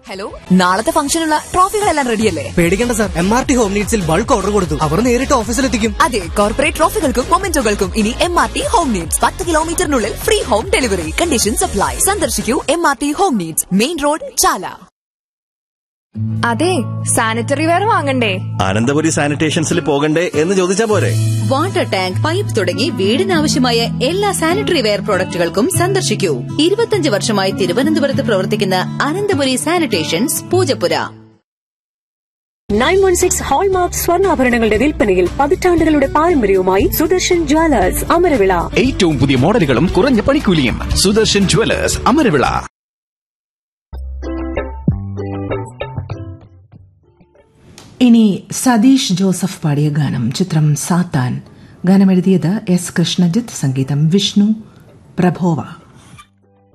hello നാളത്തെ ഫംഗ്ഷനുള്ള ട്രോഫികളെല്ലാം റെഡിയല്ലേ പേടിക്കേണ്ട sir M R T home നീഡ്സിൽ ബൾക്ക് ഓർഡർ കൊടുത്തു അവർ നേരിട്ട് ഓഫീസിലെത്തിക്കും അതെ കോർപ്പറേറ്റ് ട്രോഫികൾക്കും മൊമെന്റോകൾക്കും ഇനി M R T home needs പത്ത് കിലോമീറ്ററിനുള്ളിൽ free home delivery condition supply സന്ദർശിക്കൂ M R T home needs main road Chala അതെ സാനിറ്ററി വെയർ വാങ്ങണ്ടേ അനന്തപുരി സാനിറ്റേഷൻസിൽ പോകണ്ടേ എന്ന് ചോദിച്ചാ പോരെ വാട്ടർ ടാങ്ക് പൈപ്പ് തുടങ്ങി വീടിനാവശ്യമായ എല്ലാ സാനിറ്ററി വെയർ പ്രോഡക്റ്റുകൾക്കും സന്ദർശിക്കൂ ഇരുപത്തിയഞ്ച് വർഷമായി തിരുവനന്തപുരത്ത് പ്രവർത്തിക്കുന്ന Ananthapuri sanitations Poojappura nine one six hallmark സ്വർണ്ണാഭരണങ്ങളുടെ വിൽപ്പനയിൽ പതിറ്റാണ്ടുകളുടെ പാരമ്പര്യവുമായി സുദർശൻ ജ്വല്ലേഴ്സ് അമരവിള ഏറ്റവും പുതിയ മോഡലുകളും കുറഞ്ഞ പണിക്കൂലിയും സുദർശൻ ജുവലേഴ്സ് അമരവിള ഇനി സതീഷ് ജോസഫ് പാടിയ ഗാനം ചിത്രം സാത്താൻ ഗാനമെഴുതിയത് എസ് കൃഷ്ണജിത്ത് സംഗീതം വിഷ്ണു പ്രഭോവ